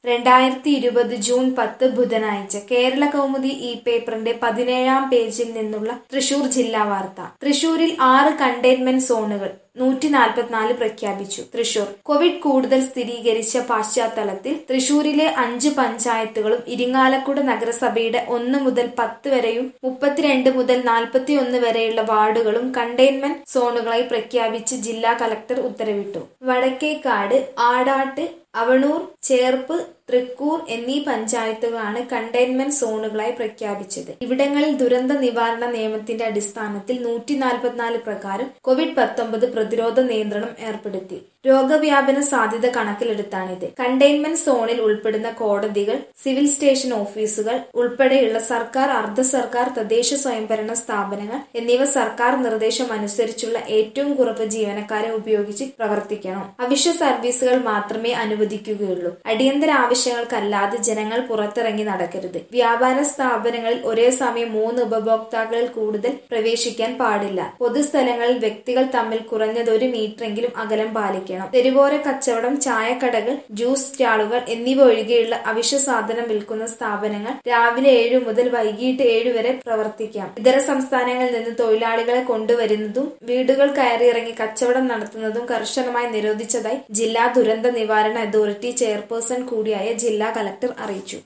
രണ്ടായിരത്തി ഇരുപത് ജൂൺ പത്ത് ബുധനാഴ്ച കേരള കൗമുദി ഈ പേപ്പറിന്റെ പതിനേഴാം പേജിൽ നിന്നുള്ള തൃശൂർ ജില്ലാ വാർത്ത തൃശൂരിൽ ആറ് കണ്ടെയ്ൻമെന്റ് സോണുകൾ നൂറ്റി നാൽപ്പത്തിനാല് പ്രഖ്യാപിച്ചു തൃശൂർ കോവിഡ് കൂടുതൽ സ്ഥിരീകരിച്ച പശ്ചാത്തലത്തിൽ തൃശൂരിലെ അഞ്ച് പഞ്ചായത്തുകളും ഇരിങ്ങാലക്കുട നഗരസഭയുടെ ഒന്ന് മുതൽ പത്ത് വരെയും മുപ്പത്തിരണ്ട് മുതൽ നാൽപ്പത്തിയൊന്ന് വരെയുള്ള വാർഡുകളും കണ്ടെയ്ൻമെന്റ് സോണുകളായി പ്രഖ്യാപിച്ച് ജില്ലാ കലക്ടർ ഉത്തരവിട്ടു വടക്കേക്കാട് ആടാട്ട് അവണൂർ ചേർപ്പ് തൃക്കൂർ എന്നീ പഞ്ചായത്തുകളാണ് കണ്ടെയ്ൻമെന്റ് സോണുകളായി പ്രഖ്യാപിച്ചത് ഇവിടങ്ങളിൽ ദുരന്ത നിവാരണ നിയമത്തിന്റെ അടിസ്ഥാനത്തിൽ നൂറ്റി നാൽപ്പത്തിനാല് പ്രകാരം കോവിഡ് പത്തൊമ്പത് പ്രതിരോധ നിയന്ത്രണം ഏർപ്പെടുത്തി രോഗവ്യാപന സാധ്യത കണക്കിലെടുത്താണിത് കണ്ടെയ്ൻമെന്റ് സോണിൽ ഉൾപ്പെടുന്ന കോടതികൾ സിവിൽ സ്റ്റേഷൻ ഓഫീസുകൾ ഉൾപ്പെടെയുള്ള സർക്കാർ അർദ്ധ സർക്കാർ തദ്ദേശ സ്വയംഭരണ സ്ഥാപനങ്ങൾ എന്നിവ സർക്കാർ നിർദ്ദേശം അനുസരിച്ചുള്ള ഏറ്റവും കുറവ് ജീവനക്കാരെ ഉപയോഗിച്ച് പ്രവർത്തിക്കണം അവശ്യ സർവീസുകൾ മാത്രമേ അനുവദിക്കുകയുള്ളൂ അടിയന്തര ആവശ്യങ്ങൾക്കല്ലാതെ ജനങ്ങൾ പുറത്തിറങ്ങി നടക്കരുത് വ്യാപാര സ്ഥാപനങ്ങളിൽ ഒരേ സമയം മൂന്ന് ഉപഭോക്താക്കളിൽ കൂടുതൽ പ്രവേശിക്കാൻ പാടില്ല പൊതുസ്ഥലങ്ങളിൽ വ്യക്തികൾ തമ്മിൽ കുറഞ്ഞത് ഒരു മീറ്ററെങ്കിലും അകലം പാലിക്കണം തെരുവോര കച്ചവടം ചായക്കടകൾ ജ്യൂസ് സ്റ്റാളുകൾ എന്നിവ ഒഴികെയുള്ള അവശ്യ സാധനം വിൽക്കുന്ന സ്ഥാപനങ്ങൾ രാവിലെ ഏഴു മുതൽ വൈകിട്ട് ഏഴു വരെ പ്രവർത്തിക്കാം ഇതര സംസ്ഥാനങ്ങളിൽ നിന്ന് തൊഴിലാളികളെ കൊണ്ടുവരുന്നതും വീടുകൾ കയറിയിറങ്ങി കച്ചവടം നടത്തുന്നതും കർശനമായി നിരോധിച്ചതായി ജില്ലാ ദുരന്ത നിവാരണ അതോറിറ്റി ചെയർപേഴ്സൺ കൂടിയായ ജില്ലാ കലക്ടർ അറിയിച്ചു